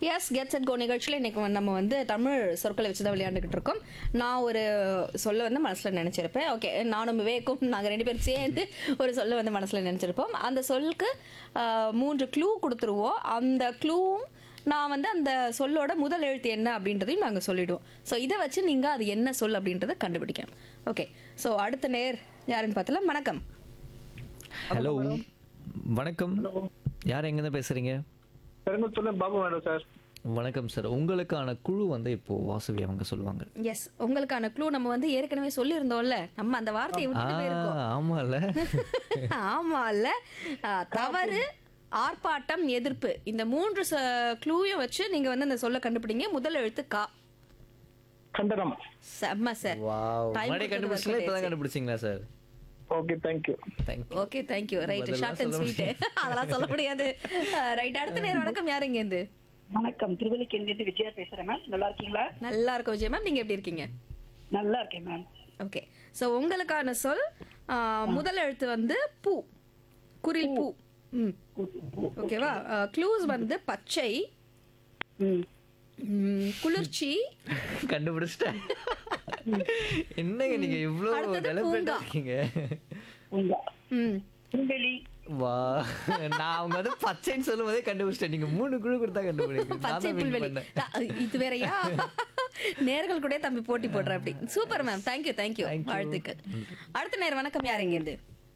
S get set go நிகழ்ச்சியில் இன்னைக்கு வந்து நம்ம வந்து தமிழ் சொற்களை வச்சு தான் விளையாண்டுக்கிட்டு இருக்கோம் நான் ஒரு சொல்ல வந்து மனசில் நினச்சிருப்பேன் ஓகே நானும் விவேக்கும் நாங்கள் ரெண்டு பேரும் சேர்ந்து ஒரு சொல்ல வந்து மனசில் நினச்சிருப்போம் அந்த சொல்லுக்கு ஆஹ், மூன்று க்ளூ கொடுத்துருவோம் அந்த க்ளூவும் நான் வந்து அந்த சொல்லோட முதல் எழுத்து என்ன அப்படின்றதையும் நாங்கள் சொல்லிடுவோம் ஸோ இதை வச்சு நீங்கள் அது என்ன சொல் அப்படின்றத கண்டுபிடிக்கணும் ஓகே ஸோ அடுத்த நேர் யாருன்னு பார்த்தலாம் வணக்கம் ஹலோ வணக்கம் யார் எங்கேருந்து பேசுறீங்க பெருங்குத்தூர்ல பாபு மேடம் சார் வணக்கம் சார் உங்களுக்கான குழு வந்து இப்போ வாசுவி அவங்க சொல்லுவாங்க எஸ் உங்களுக்கான க்ளூ நம்ம வந்து ஏற்கனவே சொல்லியிருந்தோம்ல நம்ம அந்த வார்த்தையை ஆ விட்டுட்டு போயிருக்கோம் ஆமால ஆமால ஆ, தவறு ஆர்ப்பாட்டம் எதிர்ப்பு இந்த மூன்று க்ளூவையும் வச்சு நீங்க வந்து அந்த சொல்ல கண்டுபிடிங்க முதல் எழுத்து கா கண்டனம் செம்ம சார் வாவ் Time முன்னாடி கொடுத்தது கண்டுபிடிச்சீங்களா work இப்பதான் ஆயிடுச்சு. கண்டுபிடிச்சிங்களா sir okay thank you thank you okay thank you right பதிலெல்லாம் ஷார்ட் அண்ட் சொல்ல ஸ்வீட் அதெல்லாம் சொல்ல முடியாது ரைட் அடுத்த நேரம் வணக்கம் யார் இங்க இருந்து வணக்கம் திருவல்லிக்கேணிலிருந்து விஜயா பேசுறேன் மேம் நல்லா இருக்கீங்களா நல்லா இருக்கும் விஜய் மேம் நீங்க எப்படி இருக்கீங்க நல்லா இருக்கேன் மேம் ஓகே ஸோ உங்களுக்கான சொல் ஆ, முதல் எழுத்து வந்து பூ குரில் பூ ம் ஓகேவா க்ளூஸ் வந்து பச்சை ம் ம், குளிர்ச்சி கண்டுபிடிச்சிட்டேன் என்னங்க நீங்க இவ்ளோ அடுத்தது டெலிபரேட்டா பூங்கா. இருக்கீங்க உங்க ம் புல்வெளி வா நான் அவங்க வந்து பச்சைன்னு சொல்லும் போதே கண்டுபிடிச்சிட்டேன் நீங்க மூணு குழு கொடுத்தா கண்டுபிடிங்க பச்சை புல்வெளி அ, இது வேறயா நேர்கள் கூட தம்பி போட்டி போடுற அப்படி super ma'am thank you thank you Thank you. வாழ்த்துக்கள் அடுத்த நேரம் வணக்கம் யார் இங்க இருந்து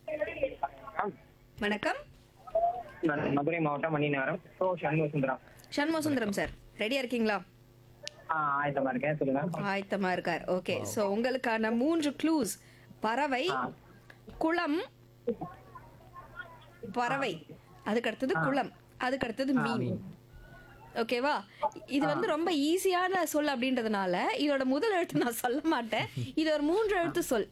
வணக்கம் நான் மதுரை மாவட்டம் மணிநகரம் ஸோ சண்முக சுந்தரம் சண்முக சுந்தரம் சார் ரெடியா இருக்கீங்களா ஆ ஆயத்தமா இருக்கேன் சொல்லுங்க ஆயத்தமா இருக்கார் ஓகே சோ உங்களுக்கான மூன்று க்ளூஸ் பறவை குளம் பறவை அதுக்கு அடுத்தது குளம் அதுக்கு அடுத்தது மீன் ஓகேவா இது வந்து ரொம்ப ஈஸியான சொல் அப்படின்றதுனால இதோட முதல் எழுத்து நான் சொல்ல மாட்டேன் இது ஒரு மூன்று எழுத்து சொல்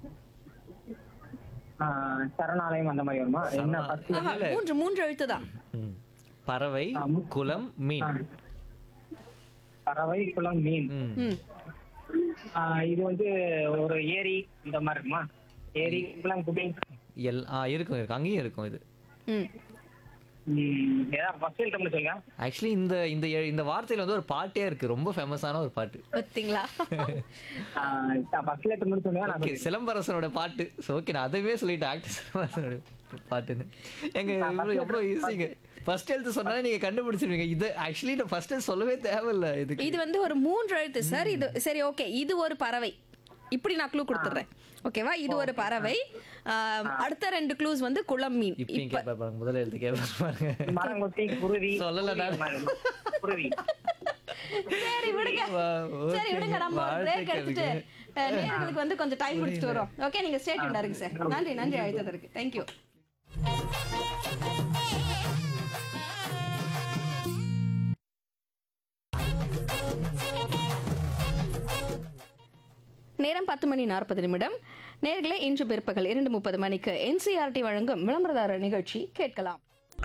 ஆ, சரணாலயம் அந்த மாதிரி வருமா என்ன first? ஆஹா, மூன்று மூன்று எழுத்து தான் ம். பறவை குலம் மீன் பறவை குளம் மீன் ம். ம் ஆ, இது வந்து ஒரு ஏரி இந்த மாதிரி இருக்குமா ஏரி குளம் குட்டை எல் ஆ இருக்கும் இருக்கும் அங்கேயும் இருக்கும் இது ம் ம், ஏதாவது ஃபர்ஸ்ட் எழுத்தம்னு சொல்லுங்க ஆக்சுவலி இந்த இந்த எ- இந்த வார்த்தையில வந்து ஒரு பாட்டே இருக்கு ரொம்ப ஃபேமஸான ஒரு பாட்டு பார்த்தீங்களா ஃபர்ஸ்ட் எழுத்தம்னு சொல்லுங்க நான் ஓகே சிலம்பரசனோட பாட்டு ஸோ ஓகே நான் அதுவே சொல்லிட்டேன் ஆக்டர் சிலம்பரசனோட பாட்டுன்னு எங்க இவ்வளோ எவ்வளோ ஈஸிங்க ஃபர்ஸ்ட் எழுத்து சொன்னாலே நீங்க கண்டுபிடிச்சிருவீங்க இது ஆக்சுவலி நான் ஃபர்ஸ்ட் சொல்லவே தேவையில்ல இதுக்கு இது வந்து ஒரு மூன்று எழுத்து சார் இது சரி ஓகே இது ஒரு பறவை இப்படி நான் க்ளூ கொடுத்துட்றேன் ஓகேவா இது ஒரு பறவை ஆம், அடுத்த ரெண்டு க்ளூஸ் வந்து குளம் மீன் இப்பயும் இப்ப கேட்பா பாருங்க முதல்ல எழுத்து கேட்பா பாருங்க மரங்கொத்தி குருவி சொல்லல நான். குருவி சரி விடுங்க வா, சரி okay. விடுங்க நம்ம ஒரு பிரேக் வாழ்த்துக்கள். எடுத்துட்டு அஹ், நேயர்களுக்கு வந்து கொஞ்சம் டைம் கொடுத்துட்டு வரோம் ஓகே நீங்க ஸ்டேட் இருங்க சார் நன்றி நன்றி அழைத்ததற்கு தேங்க்யூ நேரம் பத்து மணி நாற்பது நிமிடம் நேர்களே இன்று பிற்பகல் இரண்டு முப்பது மணிக்கு என்சிஆர்டி வழங்கும் விளம்பரதாரர் நிகழ்ச்சி கேட்கலாம்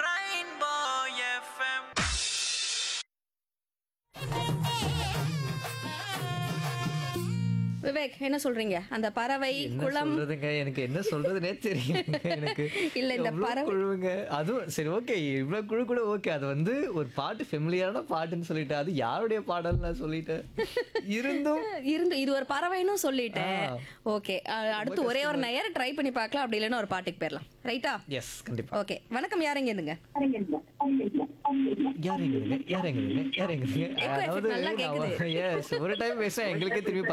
விவேக் என்ன சொல்றீங்க அந்த பறவை என்ன குளம் சொல்றதுங்க எனக்கு என்ன சொல்றதுனே தெரியும் எனக்கு இல்ல, இந்த எவ்வளவு பறவை- குழுவுங்க அதுவும் சரி ஓகே இவ்வளவு குழு கூட ஓகே அது வந்து ஒரு பாட்டு ஃபெமிலியரான பாட்டுன்னு சொல்லிட்டேன் அது யாருடைய பாடல் நான் சொல்லிட்டேன் இருந்தும் இருந்து இது ஒரு பறவைன்னு சொல்லிட்டேன் ஆ. ஓகே அடுத்து ஒரே ஒரு நேரம் ட்ரை பண்ணி பார்க்கலாம் அப்படி இல்லைன்னா ஒரு பாட்டுக்கு போயிடலாம் ரைட்டா எஸ் கண்டிப்பா ஓகே வணக்கம் யாருங்க இருந்துங்க யார் எங்க யார் எங்க யார் எங்க Echo effect நல்லா கேக்குது. எஸ் ஒரு டைம் பேசுறேன் எங்களுக்கே திரும்பி